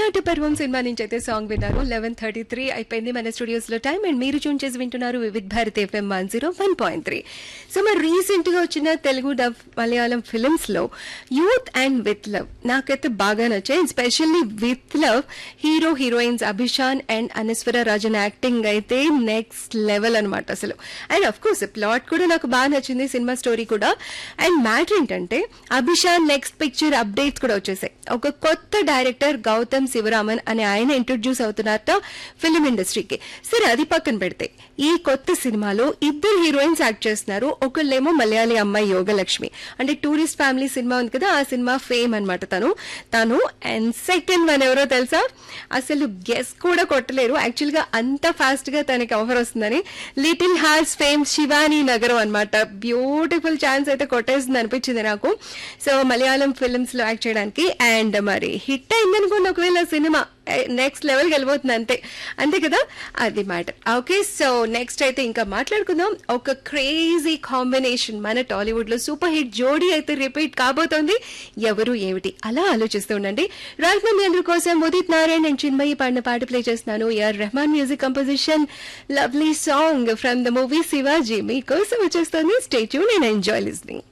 ఆరాట పర్వం సినిమా నుంచి అయితే సాంగ్ విన్నారు లెవెన్ థర్టీ త్రీ అయిపోయింది మన స్టూడియోస్ లో టైం అండ్ మీరు చూన్ చేసి వింటున్నారు Vividh Bharati FM one zero one point three so మరి రీసెంట్ గా వచ్చిన తెలుగు డబ్ మలయాళం ఫిల్మ్స్ లో యూత్ అండ్ విత్ లవ్ నాకైతే బాగా నచ్చాయి specially with love hero heroines Abhishan and Anaswara Rajan acting అయితే నెక్స్ట్ లెవెల్ అనమాట అసలు అండ్ అఫ్ కోర్స్ ప్లాట్ కూడా నాకు బాగా నచ్చింది సినిమా స్టోరీ కూడా అండ్ మ్యాటర్ ఏంటంటే అభిషాన్ నెక్స్ట్ పిక్చర్ అప్డేట్స్ కూడా వచ్చేసాయి ఒక కొత్త డైరెక్టర్ గౌతమ్ శివరామన్ అనే ఆయన ఇంట్రొడ్యూస్ అవుతున్నారట ఫిలిం ఇండస్ట్రీకి సరే అది పక్కన పెడితే ఈ కొత్త సినిమాలో ఇద్దరు హీరోయిన్స్ యాక్ట్ చేస్తున్నారు ఒకళ్ళేమో మలయాళీ అమ్మాయి యోగలక్ష్మి అంటే టూరిస్ట్ ఫ్యామిలీ సినిమా ఉంది కదా ఆ సినిమా ఫేమ్ అన్నమాట తను తను అండ్ సెకండ్ వన్ ఎవరో తెలుసా అసలు గెస్ కూడా కొట్టలేరు యాక్చువల్ గా అంత ఫాస్ట్ గా తనకి ఆఫర్ వస్తుందని లిటిల్ హార్స్ ఫేమ్ శివానీ నగరం అన్నమాట బ్యూటిఫుల్ ఛాన్స్ అయితే కొట్టేస్తుంది అనిపించింది నాకు సో మలయాళం ఫిల్మ్స్ లో యాక్ట్ చేయడానికి అండ్ మరి హిట్ అయిందనుకోండి ఒకవేళ సినిమా నెక్స్ట్ లెవెల్కి వెళ్ళిపోతుంది అంతే అంతే కదా అది మ్యాటర్ ఓకే సో నెక్స్ట్ అయితే ఇంకా మాట్లాడుకుందాం ఒక క్రేజీ కాంబినేషన్ మన టాలీవుడ్ లో సూపర్ హిట్ జోడీ అయితే రిపీట్ కాబోతోంది ఎవరు ఏమిటి అలా ఆలోచిస్తూ ఉండండి రైట్ మీ అందరి కోసం ఉదిత్ నారాయణ్ అండ్ చిన్మయి పాడిన పాట ప్లే చేస్తున్నాను యార్ Rahman music composition lovely song from the movie Shivaji మీకోసం వచ్చేస్తుంది స్టేట్యూన్ అండ్ ఎంజాయ్ లిస్నింగ్